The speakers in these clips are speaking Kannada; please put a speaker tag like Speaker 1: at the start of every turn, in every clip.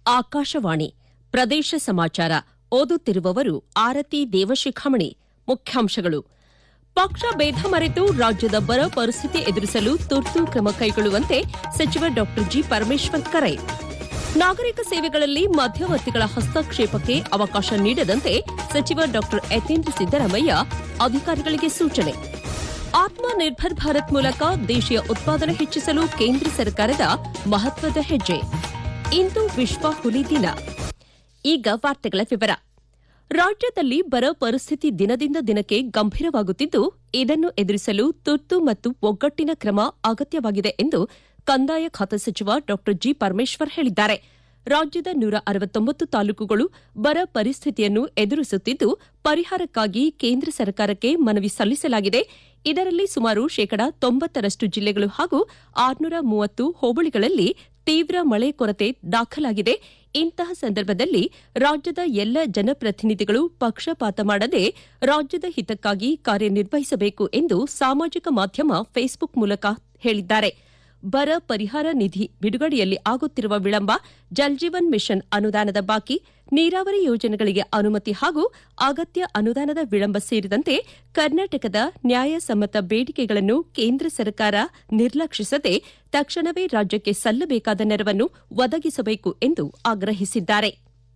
Speaker 1: ಆಕಾಶವಾಣಿ ಪ್ರದೇಶ ಸಮಾಚಾರ ಓದುತ್ತಿರುವವರು ಆರತಿ ದೇವಶಿಖಾಮಣಿ ಮುಖ್ಯಾಂಶಗಳು ಪಕ್ಷ ಭೇದ ಮರೆತು ರಾಜ್ಯದ ಬರ ಪರಿಸ್ಥಿತಿ ಎದುರಿಸಲು ತುರ್ತು ಕ್ರಮ ಕೈಗೊಳ್ಳುವಂತೆ ಸಚಿವ ಡಾ ಜಿ ಪರಮೇಶ್ವರ್ ಕರೆ ನಾಗರಿಕ ಸೇವೆಗಳಲ್ಲಿ ಮಧ್ಯವರ್ತಿಗಳ ಹಸ್ತಕ್ಷೇಪಕ್ಕೆ ಅವಕಾಶ ನೀಡದಂತೆ ಸಚಿವ ಡಾ ಯತೀಂದ್ರ ಸಿದ್ದರಾಮಯ್ಯ ಅಧಿಕಾರಿಗಳಿಗೆ ಸೂಚನೆ ಆತ್ಮ ನಿರ್ಭರ್ ಭಾರತ್ ಮೂಲಕ ದೇಶೀಯ ಉತ್ಪಾದನೆ ಹೆಚ್ಚಿಸಲು ಕೇಂದ್ರ ಸರ್ಕಾರದ ಮಹತ್ವದ ಹೆಜ್ಜೆ ಇಂದು ವಿಶ್ವ ಹುಲಿ ದಿನ ಈಗ ವಾರ್ತೆಗಳ ವಿವರ ರಾಜ್ಯದಲ್ಲಿ ಬರ ಪರಿಸ್ಥಿತಿ ದಿನದಿಂದ ದಿನಕ್ಕೆ ಗಂಭೀರವಾಗುತ್ತಿದ್ದು ಇದನ್ನು ಎದುರಿಸಲು ತುರ್ತು ಮತ್ತು ಒಗ್ಗಟ್ಟಿನ ಕ್ರಮ ಅಗತ್ಯವಾಗಿದೆ ಎಂದು ಕಂದಾಯ ಖಾತೆ ಸಚಿವ ಡಾ ಜಿ ಪರಮೇಶ್ವರ್ ಹೇಳಿದ್ದಾರೆ ರಾಜ್ಯದ ನೂರ ಅರವತ್ತೊಂಬತ್ತು ತಾಲೂಕುಗಳು ಬರ ಪರಿಸ್ಥಿತಿಯನ್ನು ಎದುರಿಸುತ್ತಿದ್ದು ಪರಿಹಾರಕ್ಕಾಗಿ ಕೇಂದ್ರ ಸರ್ಕಾರಕ್ಕೆ ಮನವಿ ಸಲ್ಲಿಸಲಾಗಿದೆ ಇದರಲ್ಲಿ ಸುಮಾರು ಶೇಕಡಾ ತೊಂಬತ್ತರಷ್ಟು ಜಿಲ್ಲೆಗಳು ಹಾಗೂ ಆರುನೂರ ಮೂವತ್ತು ಹೋಬಳಿಗಳಲ್ಲಿ ತೀವ್ರ ಮಳೆ ಕೊರತೆ ದಾಖಲಾಗಿದೆ ಇಂತಹ ಸಂದರ್ಭದಲ್ಲಿ ರಾಜ್ಯದ ಎಲ್ಲ ಜನಪ್ರತಿನಿಧಿಗಳು ಪಕ್ಷಪಾತ ಮಾಡದೆ ರಾಜ್ಯದ ಹಿತಕ್ಕಾಗಿ ಕಾರ್ಯನಿರ್ವಹಿಸಬೇಕು ಎಂದು ಸಾಮಾಜಿಕ ಮಾಧ್ಯಮ ಫೇಸ್ಬುಕ್ ಮೂಲಕ ಹೇಳಿದ್ದಾರೆ ಬರ ಪರಿಹಾರ ನಿಧಿ ಬಿಡುಗಡೆಯಲ್ಲಿ ಆಗುತ್ತಿರುವ ವಿಳಂಬ ಜಲ್ಜೀವನ್ ಮಿಷನ್ ಅನುದಾನದ ಬಾಕಿ ನೀರಾವರಿ ಯೋಜನೆಗಳಿಗೆ ಅನುಮತಿ ಹಾಗೂ ಅಗತ್ಯ ಅನುದಾನದ ವಿಳಂಬ ಸೇರಿದಂತೆ ಕರ್ನಾಟಕದ ನ್ಯಾಯಸಮ್ಮತ ಬೇಡಿಕೆಗಳನ್ನು ಕೇಂದ್ರ ಸರ್ಕಾರ ನಿರ್ಲಕ್ಷಿಸದೆ ತಕ್ಷಣವೇ ರಾಜ್ಯಕ್ಕೆ ಸಲ್ಲಬೇಕಾದ ನೆರವನ್ನು ಒದಗಿಸಬೇಕು ಎಂದು ಆಗ್ರಹಿಸಿದ್ದಾರೆ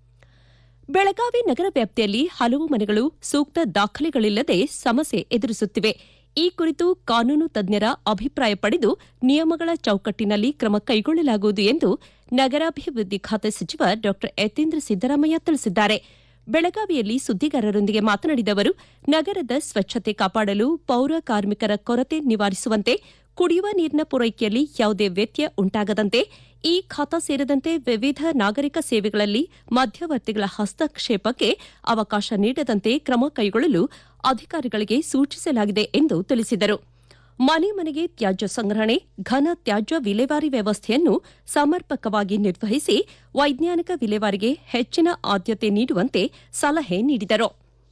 Speaker 1: ಬೆಳಗಾವಿ ನಗರ ವ್ಯಾಪ್ತಿಯಲ್ಲಿ ಹಲವು ಮನೆಗಳು ಸೂಕ್ತ ದಾಖಲೆಗಳಿಲ್ಲದೆ ಸಮಸ್ಯೆ ಎದುರಿಸುತ್ತಿವೆ ಈ ಕುರಿತು ಕಾನೂನು ತಜ್ಞರ ಅಭಿಪ್ರಾಯ ಪಡೆದು ನಿಯಮಗಳ ಚೌಕಟ್ಟಿನಲ್ಲಿ ಕ್ರಮ ಕೈಗೊಳ್ಳಲಾಗುವುದು ಎಂದು ನಗರಾಭಿವೃದ್ಧಿ ಖಾತೆ ಸಚಿವ ಡಾ ಯತೀಂದ್ರ ಸಿದ್ದರಾಮಯ್ಯ ತಿಳಿಸಿದ್ದಾರೆ ಬೆಳಗಾವಿಯಲ್ಲಿ ಸುದ್ದಿಗಾರರೊಂದಿಗೆ ಮಾತನಾಡಿದ ಅವರು ನಗರದ ಸ್ವಚ್ಛತೆ ಕಾಪಾಡಲು ಪೌರ ಕಾರ್ಮಿಕರ ಕೊರತೆ ನಿವಾರಿಸುವಂತೆ ಕುಡಿಯುವ ನೀರಿನ ಪೂರೈಕೆಯಲ್ಲಿ ಯಾವುದೇ ವ್ಯತ್ಯಯ ಉಂಟಾಗದಂತೆ ಈ ಖಾತಾ ಸೇರಿದಂತೆ ವಿವಿಧ ನಾಗರಿಕ ಸೇವೆಗಳಲ್ಲಿ ಮಧ್ಯವರ್ತಿಗಳ ಹಸ್ತಕ್ಷೇಪಕ್ಕೆ ಅವಕಾಶ ನೀಡದಂತೆ ಕ್ರಮ ಕೈಗೊಳ್ಳಲು ಅಧಿಕಾರಿಗಳಿಗೆ ಸೂಚಿಸಲಾಗಿದೆ ಎಂದು ತಿಳಿಸಿದರು ಮನೆ ಮನೆಗೆ ತ್ಯಾಜ್ಯ ಸಂಗ್ರಹಣೆ ಘನ ತ್ಯಾಜ್ಯ ವಿಲೇವಾರಿ ವ್ಯವಸ್ಥೆಯನ್ನು ಸಮರ್ಪಕವಾಗಿ ನಿರ್ವಹಿಸಿ ವೈಜ್ಞಾನಿಕ ವಿಲೇವಾರಿಗೆ ಹೆಚ್ಚಿನ ಆದ್ಯತೆ ನೀಡುವಂತೆ ಸಲಹೆ ನೀಡಿದರು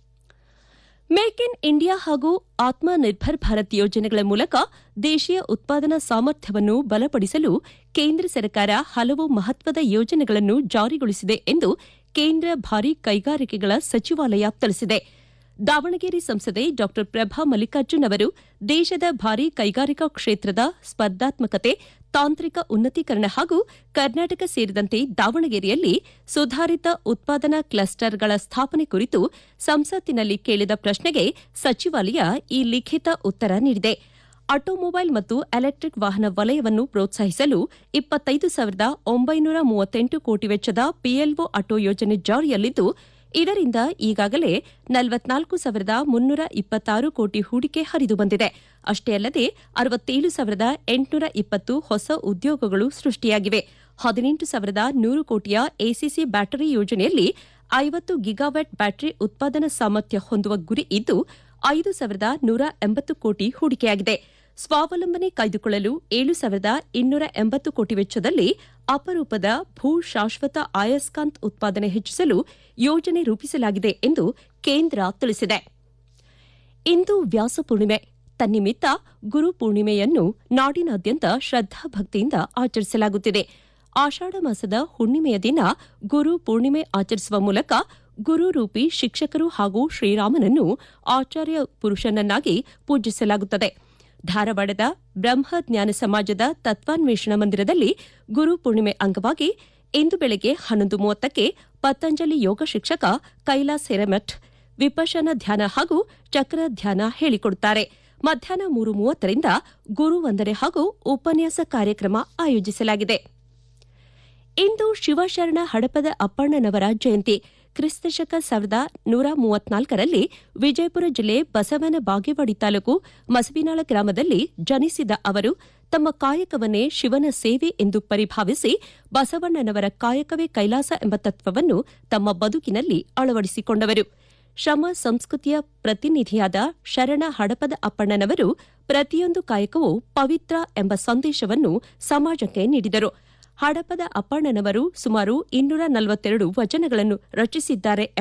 Speaker 1: ಮೇಕ್ ಇನ್ ಇಂಡಿಯಾ ಹಾಗೂ ಆತ್ಮ ನಿರ್ಭರ್ ಭಾರತ್ ಯೋಜನೆಗಳ ಮೂಲಕ ದೇಶೀಯ ಉತ್ಪಾದನಾ ಸಾಮರ್ಥ್ಯವನ್ನು ಬಲಪಡಿಸಲು ಕೇಂದ್ರ ಸರ್ಕಾರ ಹಲವು ಮಹತ್ವದ ಯೋಜನೆಗಳನ್ನು ಜಾರಿಗೊಳಿಸಿದೆ ಎಂದು ಕೇಂದ್ರ ಭಾರೀ ಕೈಗಾರಿಕೆಗಳ ಸಚಿವಾಲಯ ತಿಳಿಸಿದೆ ದಾವಣಗೆರೆ ಸಂಸದೆ ಡಾ ಪ್ರಭಾ ಮಲ್ಲಿಕಾರ್ಜುನ್ ಅವರು ದೇಶದ ಭಾರೀ ಕೈಗಾರಿಕಾ ಕ್ಷೇತ್ರದ ಸ್ಪರ್ಧಾತ್ಮಕತೆ ತಾಂತ್ರಿಕ ಉನ್ನತೀಕರಣ ಹಾಗೂ ಕರ್ನಾಟಕ ಸೇರಿದಂತೆ ದಾವಣಗೆರೆಯಲ್ಲಿ ಸುಧಾರಿತ ಉತ್ಪಾದನಾ ಕ್ಲಸ್ಟರ್ಗಳ ಸ್ಥಾಪನೆ ಕುರಿತು ಸಂಸತ್ತಿನಲ್ಲಿ ಕೇಳಿದ ಪ್ರಶ್ನೆಗೆ ಸಚಿವಾಲಯ ಈ ಲಿಖಿತ ಉತ್ತರ ನೀಡಿದೆ ಆಟೋಮೊಬೈಲ್ ಮತ್ತು ಎಲೆಕ್ಟಿಕ್ ವಾಹನ ವಲಯವನ್ನು ಪ್ರೋತ್ಸಾಹಿಸಲು ಇಪ್ಪತ್ತೈದು ಸಾವಿರದ ಒಂಬೈನೂರ ಮೂವತ್ತೆಂಟು ಕೋಟಿ ವೆಚ್ಚದ ಪಿಎಲ್ಒ ಆಟೋ ಯೋಜನೆ ಜಾರಿಯಲ್ಲಿದ್ದು ಇದರಿಂದ ಈಗಾಗಲೇ ನಲವತ್ನಾಲ್ಕು ಸಾವಿರದ ಮುನ್ನೂರ ಇಪ್ಪತ್ತಾರು ಕೋಟಿ ಹೂಡಿಕೆ ಹರಿದು ಬಂದಿದೆ ಅಷ್ಟೇ ಅಲ್ಲದೆ ಅರವತ್ತೇಳು ಸಾವಿರದ ಎಂಟುನೂರ ಇಪ್ಪತ್ತು ಹೊಸ ಉದ್ಯೋಗಗಳು ಸೃಷ್ಟಿಯಾಗಿವೆ ಹದಿನೆಂಟು ಸಾವಿರದ ನೂರು ಕೋಟಿಯ ಎಸಿಸಿ ಬ್ಯಾಟರಿ ಯೋಜನೆಯಲ್ಲಿ ಐವತ್ತು ಗಿಗಾವ್ಯಾಟ್ ಬ್ಯಾಟರಿ ಉತ್ಪಾದನಾ ಸಾಮರ್ಥ್ಯ ಹೊಂದುವ ಗುರಿ ಇದ್ದು ಐದು ಸಾವಿರದ ನೂರ ಎಂಬತ್ತು ಕೋಟಿ ಹೂಡಿಕೆಯಾಗಿದೆ ಸ್ವಾವಲಂಬನೆ ಕಾಯ್ದುಕೊಳ್ಳಲು ಏಳು ಸಾವಿರದ ಇನ್ನೂರ ಎಂಬತ್ತು ಕೋಟಿ ವೆಚ್ಚದಲ್ಲಿ ಅಪರೂಪದ ಭೂ ಶಾಶ್ವತ ಅಯಸ್ಕಾಂತ್ ಉತ್ಪಾದನೆ ಹೆಚ್ಚಿಸಲು ಯೋಜನೆ ರೂಪಿಸಲಾಗಿದೆ ಎಂದು ಕೇಂದ್ರ ತಿಳಿಸಿದೆ ಇಂದು ವ್ಯಾಸಪೂರ್ಣಿಮೆ ತನ್ನಿಮಿತ್ತ ಗುರು ಪೂರ್ಣಿಮೆಯನ್ನು ನಾಡಿನಾದ್ಯಂತ ಶ್ರದ್ದಾಭಕ್ತಿಯಿಂದ ಆಚರಿಸಲಾಗುತ್ತಿದೆ ಆಷಾಢ ಮಾಸದ ಹುಣ್ಣಿಮೆಯ ದಿನ ಗುರು ಪೂರ್ಣಿಮೆ ಆಚರಿಸುವ ಮೂಲಕ ಗುರು ರೂಪಿ ಶಿಕ್ಷಕರು ಹಾಗೂ ಶ್ರೀರಾಮನನ್ನು ಆಚಾರ್ಯ ಪುರುಷನನ್ನಾಗಿ ಪೂಜಿಸಲಾಗುತ್ತದೆ ಧಾರವಾಡದ ಬ್ರಹ್ಮಜ್ಞಾನ ಸಮಾಜದ ತತ್ವಾನ್ವೇಷಣ ಮಂದಿರದಲ್ಲಿ ಗುರು ಪೂರ್ಣಿಮೆ ಅಂಗವಾಗಿ ಇಂದು ಬೆಳಗ್ಗೆ ಹನ್ನೊಂದು ಮೂವತ್ತಕ್ಕೆ ಪತಂಜಲಿ ಯೋಗ ಶಿಕ್ಷಕ ಕೈಲಾಸ್ ಹಿರೇಮಠ್ ವಿಪಶನ ಧ್ಯಾನ ಹಾಗೂ ಚಕ್ರ ಧ್ಯಾನ ಹೇಳಿಕೊಡುತ್ತಾರೆ ಮಧ್ಯಾಹ್ನ ಮೂರು ಮೂವತ್ತರಿಂದ ಗುರು ವಂದನೆ ಹಾಗೂ ಉಪನ್ಯಾಸ ಕಾರ್ಯಕ್ರಮ ಆಯೋಜಿಸಲಾಗಿದೆ ಇಂದು ಶಿವಶರಣ ಹಡಪದ ಅಪ್ಪಣ್ಣನವರ ಜಯಂತಿ ಕ್ರಿಸ್ತಶಕ ಸಾವಿರದ ನೂರ ಮೂವತ್ನಾಲ್ಕರಲ್ಲಿ ವಿಜಯಪುರ ಜಿಲ್ಲೆ ಬಸವನ ಬಾಗೇವಾಡಿ ತಾಲೂಕು ಮಸಬಿನಾಳ ಗ್ರಾಮದಲ್ಲಿ ಜನಿಸಿದ ಅವರು ತಮ್ಮ ಕಾಯಕವನ್ನೇ ಶಿವನ ಸೇವೆ ಎಂದು ಪರಿಭಾವಿಸಿ ಬಸವಣ್ಣನವರ ಕಾಯಕವೇ ಕೈಲಾಸ ಎಂಬ ತತ್ವವನ್ನು ತಮ್ಮ ಬದುಕಿನಲ್ಲಿ ಅಳವಡಿಸಿಕೊಂಡವರು ಶ್ರಮ ಸಂಸ್ಕೃತಿಯ ಪ್ರತಿನಿಧಿಯಾದ ಶರಣ ಹಡಪದ ಅಪ್ಪಣ್ಣನವರು ಪ್ರತಿಯೊಂದು ಕಾಯಕವೂ ಪವಿತ್ರ ಎಂಬ ಸಂದೇಶವನ್ನು ಸಮಾಜಕ್ಕೆ ನೀಡಿದರು ಹಡಪದ ಅಪ್ಪಣ್ಣನವರು ಸುಮಾರು ಇನ್ನೂರ ನಲವತ್ತೆರಡು ವಚನಗಳನ್ನು ರಚಿಸಿದ್ದಾರೆ